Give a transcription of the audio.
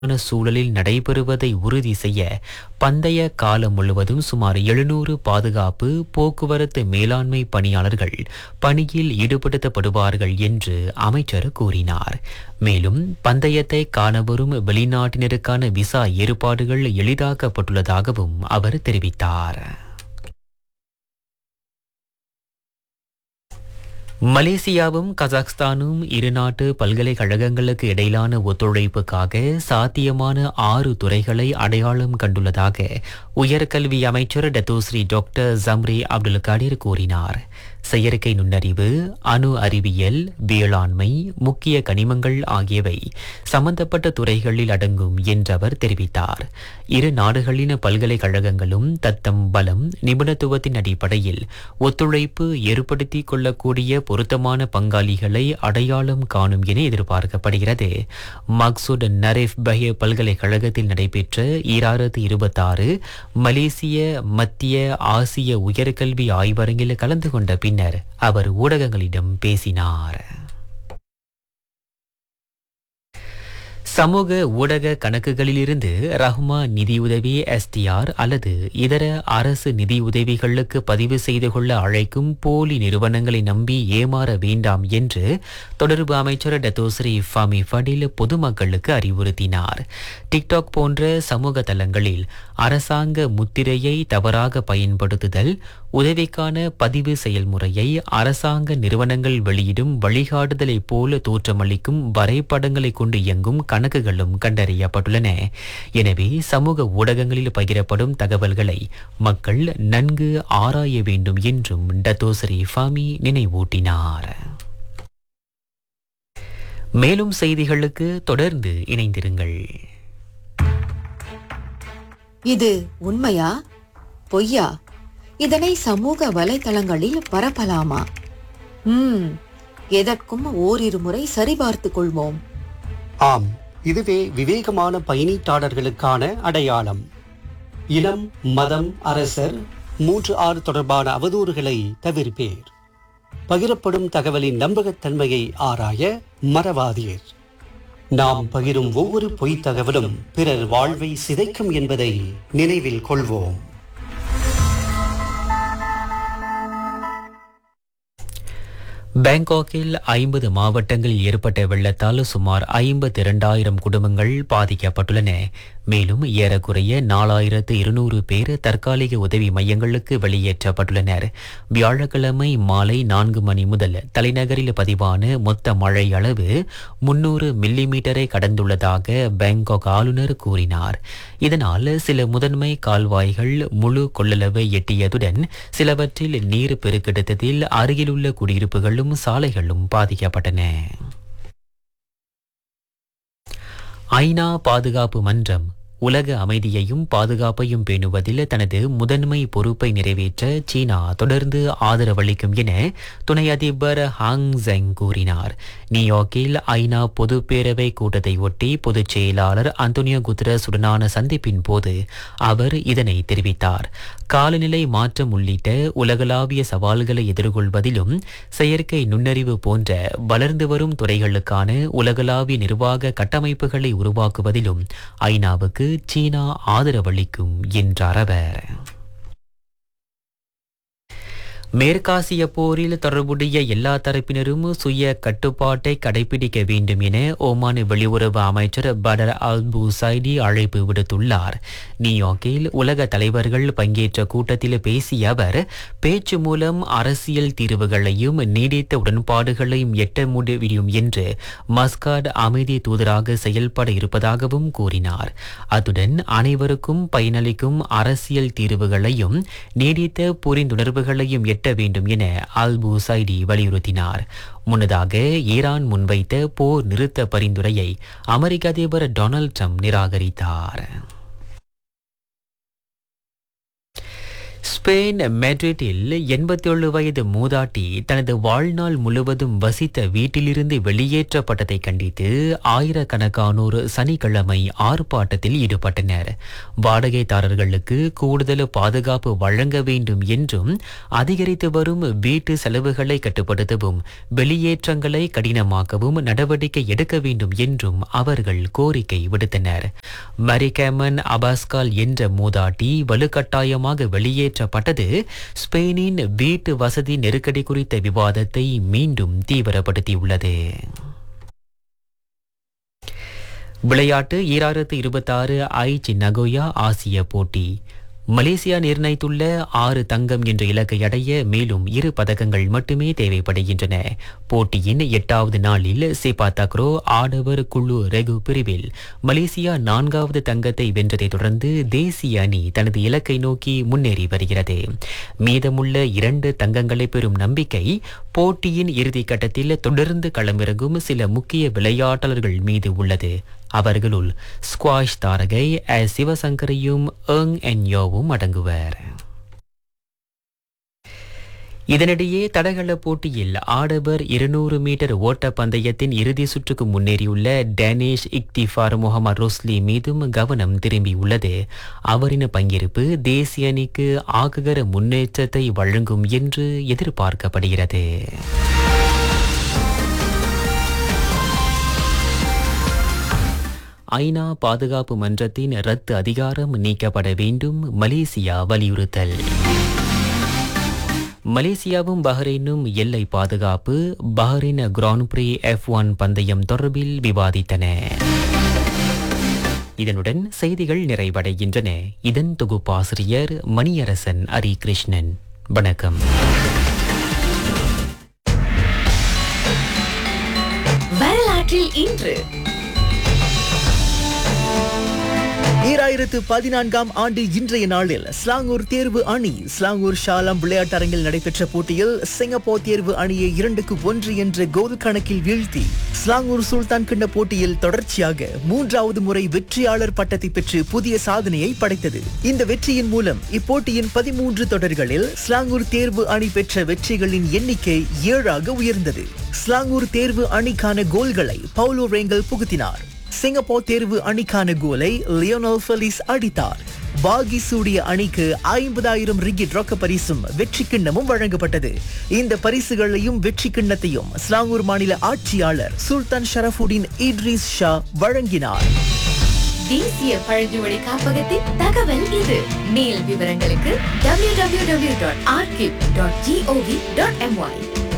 ன சூழலில் நடைபெறுவதை உறுதி செய்ய பந்தய காலம் முழுவதும் சுமார் எழுநூறு பாதுகாப்பு போக்குவரத்து மேலாண்மை பணியாளர்கள் பணியில் ஈடுபடுத்தப்படுவார்கள் என்று அமைச்சர் கூறினார் மேலும் பந்தயத்தை காணவரும் வெளிநாட்டினருக்கான விசா ஏற்பாடுகள் எளிதாக்கப்பட்டுள்ளதாகவும் அவர் தெரிவித்தார் மலேசியாவும் கஜகஸ்தானும் இருநாட்டு பல்கலைக்கழகங்களுக்கு இடையிலான ஒத்துழைப்புக்காக சாத்தியமான ஆறு துறைகளை அடையாளம் கண்டுள்ளதாக உயர்கல்வி அமைச்சர் Datuk Seri doctor Zambry Abdul Kadir கூறினார் செயற்கை நுண்ணறிவு அணு அறிவியல் வேளாண்மை முக்கிய கனிமங்கள் ஆகியவை சம்பந்தப்பட்ட துறைகளில் அடங்கும் என்றவர் தெரிவித்தார் இரு நாடுகளின் பல்கலைக்கழகங்களும் தத்தம் பலம் நிபுணத்துவத்தின் அடிப்படையில் ஒத்துழைப்பு ஏற்படுத்திக் கொள்ளக்கூடிய பொருத்தமான பங்காளிகளை அடையாளம் காணும் என எதிர்பார்க்கப்படுகிறது மக்சூட் நரேஃப் பஹே பல்கலைக்கழகத்தில் நடைபெற்ற ஈராயிரத்து இருபத்தாறு மலேசிய மத்திய ஆசிய உயர்கல்வி ஆய்வரங்கில் கலந்து கொண்ட பின்னர் அவர் ஊடகங்களிடம் பேசினார் சமூக ஊடக கணக்குகளிலிருந்து ரஹ்மா நிதியுதவி எஸ்டிஆர் அல்லது இதர அரசு நிதியுதவிகளுக்கு பதிவு செய்து கொள்ள அழைக்கும் போலி நிறுவனங்களை நம்பி ஏமாற வேண்டாம் என்று தொடர்பு அமைச்சர் டத்தோஸ்ரீ ஃபமி ஃபடில் பொதுமக்களுக்கு அறிவுறுத்தினார் டிக்டாக் போன்ற சமூக தளங்களில் அரசாங்க முத்திரையை தவறாக பயன்படுத்துதல் உதவிக்கான பதிவு செயல்முறையை அரசாங்க நிறுவனங்கள் வெளியிடும் வழிகாட்டுதலை போல தோற்றமளிக்கும் வரைபடங்களை கொண்டு இயங்கும் கணக்குகளும் கண்டறியப்பட்டுள்ளன எனவே சமூக ஊடகங்களில் பகிரப்படும் தகவல்களை மக்கள் நன்கு ஆராய வேண்டும் என்றும் டத்தோசரி ஃபாமி நினைவூட்டினார் மேலும் செய்திகளுக்கு தொடர்ந்து இணைந்திருங்கள் இது உண்மையா பொய்யா இதனை சமூக வலைதளங்களில் பரப்பலாமா ம் எதற்கும் ஓரிரு முறை சரிபார்த்துக் கொள்வோம் ஆம் இதுவே விவேகமான பயணீட்டாளர்களுக்கான அடையாளம் இனம் மதம் அரசர் மூன்று ஆறு தொடர்பான அவதூறுகளை தவிர்ப்பேர் பகிரப்படும் தகவலின் நம்பகத்தன்மையை ஆராய மறவாதீர் நாம் பகிரும் ஒவ்வொரு பொய்த் தகவலும் பிறர் வாழ்வை சிதைக்கும் என்பதை நினைவில் கொள்வோம் பாங்காக்கில் ஐம்பது மாவட்டங்களில் ஏற்பட்ட வெள்ளத்தால் சுமார் ஐம்பத்தி இரண்டாயிரம் குடும்பங்கள் பாதிக்கப்பட்டுள்ளன மேலும் ஏறக்குறைய நாலாயிரத்து இருநூறு பேர் தற்காலிக உதவி மையங்களுக்கு வெளியேற்றப்பட்டுள்ளனர் வியாழக்கிழமை மாலை நான்கு மணி முதல் தலைநகரில் பதிவான மொத்த மழை அளவு முன்னூறு மில்லிமீட்டரை கடந்துள்ளதாக பாங்காக் ஆளுநர் கூறினார் இதனால் சில முதன்மை கால்வாய்கள் முழு கொள்ளளவை எட்டியதுடன் சிலவற்றில் நீர் பெருக்கெடுத்ததில் அருகிலுள்ள குடியிருப்புகளும் சாலைகளும் பாதிக்கப்பட்டன ஐநா பாதுகாப்பு மன்றம் உலக அமைதியையும் பாதுகாப்பையும் பேணுவதில் தனது முதன்மை பொறுப்பை நிறைவேற்ற சீனா தொடர்ந்து ஆதரவளிக்கும் என துணை அதிபர் ஹாங் ஜெங் கூறினார் நியூயார்க்கில் ஐநா பொதுப்பேரவை கூட்டத்தை ஒட்டி பொதுச் செயலாளர் அந்தோனியோ குத்ரஸ் உடனான சந்திப்பின் போது அவர் இதனை தெரிவித்தார் காலநிலை மாற்றம் உள்ளிட்ட உலகளாவிய சவால்களை எதிர்கொள்வதிலும் செயற்கை நுண்ணறிவு போன்ற வளர்ந்து வரும் துறைகளுக்கான உலகளாவிய நிர்வாக கட்டமைப்புகளை உருவாக்குவதிலும் ஐநாவுக்கு சீனா ஆதரவளிக்கும் என்றார் அவர் மேற்காசிய போரில் தொடர்புடைய எல்லா தரப்பினரும் சுய கட்டுப்பாட்டை கடைபிடிக்க வேண்டும் என ஓமான் வெளியுறவு அமைச்சர் படர் அல் பூசைடி அழைப்பு விடுத்துள்ளார் நியூயார்க்கில் உலக தலைவர்கள் பங்கேற்ற கூட்டத்தில் பேசிய அவர் பேச்சு மூலம் அரசியல் தீர்வுகளையும் நீடித்த உடன்பாடுகளையும் எட்ட முடியும் என்று மஸ்காட் அமைதி தூதராக செயல்பட இருப்பதாகவும் கூறினார் அத்துடன் அனைவருக்கும் பயனளிக்கும் அரசியல் தீர்வுகளையும் நீடித்த புரிந்துணர்வுகளையும் எட்ட வேண்டும் என அல் பூசைடி வலியுறுத்தினார் முன்னதாக ஈரான் முன்வைத்த போர் நிறுத்த பரிந்துரையை அமெரிக்க அதிபர் டொனால்ட் ட்ரம்ப் நிராகரித்தார் ஸ்பெயின் மேட்ரிட்டில் எண்பத்தி ஏழு வயது மூதாட்டி தனது வாழ்நாள் முழுவதும் வசித்த வீட்டிலிருந்து வெளியேற்றப்பட்டதை கண்டித்து ஆயிரக்கணக்கானோர் சனிக்கிழமை ஆர்ப்பாட்டத்தில் ஈடுபட்டனர் வாடகைதாரர்களுக்கு கூடுதல் பாதுகாப்பு வழங்க வேண்டும் என்றும் அதிகரித்து வரும் வீட்டு செலவுகளை கட்டுப்படுத்தவும் வெளியேற்றங்களை கடினமாக்கவும் நடவடிக்கை எடுக்க வேண்டும் என்றும் அவர்கள் கோரிக்கை விடுத்தனர் மரிகேமன் அபாஸ்கால் என்ற மூதாட்டி வலுக்கட்டாயமாக வெளியேற்றப்பட்டது ஸ்பெயினின் வீட்டு வசதி நெருக்கடி குறித்த விவாதத்தை மீண்டும் தீவிரப்படுத்தியுள்ளது விளையாட்டு ஈராயிரத்து இருபத்தாறு ஐச்சி நகோயா ஆசிய போட்டி மலேசியா நிர்ணயித்துள்ள ஆறு தங்கம் என்ற இலக்கை அடைய மேலும் இரு பதக்கங்கள் மட்டுமே தேவைப்படுகின்றன போட்டியின் எட்டாவது நாளில் செபா தக்ரோ ஆடவர் குழு ரெகு பிரிவில் மலேசியா நான்காவது தங்கத்தை வென்றதைத் தொடர்ந்து தேசிய அணி தனது இலக்கை நோக்கி முன்னேறி வருகிறது மீதமுள்ள இரண்டு தங்கங்களை பெறும் நம்பிக்கை போட்டியின் இறுதிக்கட்டத்தில் தொடர்ந்து களமிறங்கும் சில முக்கிய விளையாட்டாளர்கள் மீது உள்ளது அவர்களுள் ஸ்குவாஷ் தாரகை எஸ் சிவசங்கரையும் எங் என்யோவும் அடங்குவர் இதனிடையே தடகள போட்டியில் ஆடவர் இருநூறு மீட்டர் ஓட்ட பந்தயத்தின் இறுதி சுற்றுக்கு முன்னேறியுள்ள டேனிஷ் இக்திஃபார் முகமது ரோஸ்லி மீதும் கவனம் திரும்பியுள்ளது அவரின் பங்கேற்பு தேசிய அணிக்கு ஆகுகர முன்னேற்றத்தை வழங்கும் என்று எதிர்பார்க்கப்படுகிறது ஐநா பாதுகாப்பு மன்றத்தின் ரத்து அதிகாரம் நீக்கப்பட வேண்டும் மலேசியா வலியுறுத்தல் மலேசியாவும் பஹ்ரைனும் எல்லை பாதுகாப்பு Bahrain grand prix F one பந்தயம் தொடர்பில் விவாதித்தன இதனுடன் செய்திகள் நிறைவடைகின்றன இதன் தொகுப்பாசிரியர் மணியரசன் ஹரி கிருஷ்ணன் வணக்கம் வரலாற்றில் இன்று ஈராயிரத்து பதினான்காம் ஆண்டு இன்றைய நாளில் ஸ்லாங்கூர் தேர்வு அணி ஸ்லாங்கூர் ஷாலாம் விளையாட்டரங்கில் நடைபெற்ற போட்டியில் சிங்கப்பூர் தேர்வு அணியை இரண்டுக்கு ஒன்று என்ற கோல் கணக்கில் வீழ்த்தி ஸ்லாங்கூர் சுல்தான் கிண்ண போட்டியில் தொடர்ச்சியாக மூன்றாவது முறை வெற்றியாளர் பட்டத்தை பெற்று புதிய சாதனையை படைத்தது இந்த வெற்றியின் மூலம் இப்போட்டியின் பதிமூன்று தொடர்களில் ஸ்லாங்கூர் தேர்வு அணி பெற்ற வெற்றிகளின் எண்ணிக்கை ஏழாக உயர்ந்தது ஸ்லாங்கூர் தேர்வு அணிக்கான கோல்களை பவுலோ ரேங்கல் புகுத்தினார் சிங்கப்பூர் தேர்வு அணிக்கான கோலை லியோனல் ஃபெலிஸ் அடித்தார் பாகி சூடிய அணிக்கு ஐம்பதாயிரம் ரிங்கிட் ரொக்க பரிசும் வெற்றி கிண்ணமும் வழங்கப்பட்டது இந்த பரிசுகளையும் வெற்றி கிண்ணத்தையும் ஸ்லாங்கூர் மாநில ஆட்சியாளர் சுல்தான் ஷரஃபுடின் இட்ரிஸ் ஷா வழங்கினார் தேசிய பழங்குடி காப்பகத்தின் தகவல் இது மேல் விவரங்களுக்கு www.archive.gov.my